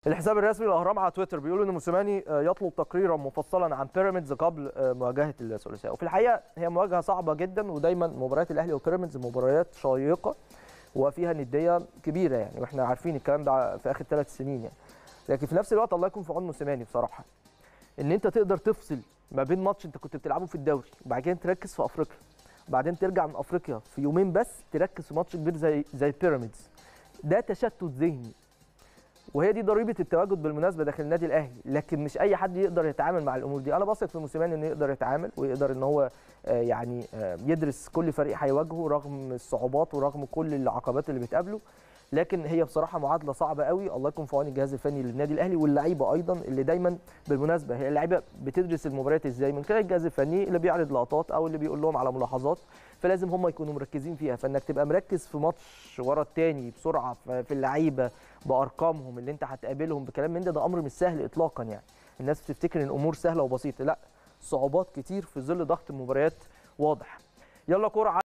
الحساب الرسمي للاهرام على تويتر بيقول ان موسيماني يطلب تقريرا مفصلا عن بيراميدز قبل مواجهه الثلاثيه وفي الحقيقه هي مواجهه صعبه جدا ودايما مباريات الاهلي وبيراميدز مباريات شيقه وفيها نديه كبيره يعني واحنا عارفين الكلام ده في اخر ثلاث سنين يعني لكن في نفس الوقت الله يكون في عون موسيماني بصراحه ان انت تقدر تفصل ما بين ماتش انت كنت بتلعبه في الدوري وبعد كده تركز في افريقيا وبعدين ترجع من افريقيا في يومين بس تركز في ماتش كبير زي زي بيراميدز ده تشتت ذهني وهي دي ضريبه التواجد بالمناسبه داخل النادي الاهلي لكن مش اي حد يقدر يتعامل مع الامور دي انا بثق في موسيماني انه يقدر يتعامل ويقدر ان هو يعني يدرس كل فريق هيواجهه رغم الصعوبات ورغم كل العقبات اللي بتقابله لكن هي بصراحه معادله صعبه قوي الله يكون في عون الجهاز الفني للنادي الاهلي واللعيبه ايضا اللي دايما بالمناسبه هي اللعيبه بتدرس المباريات ازاي من خلال الجهاز الفني اللي بيعرض لقطات او اللي بيقول لهم على ملاحظات فلازم هم يكونوا مركزين فيها فانك تبقى مركز في ماتش ورا الثاني بسرعه في اللعيبه بارقامهم اللي انت هتقابلهم بكلام من ده ده امر مش سهل اطلاقا يعني الناس بتفتكر ان الامور سهله وبسيطه لا صعوبات كتير في ظل ضغط المباريات واضح يلا كوره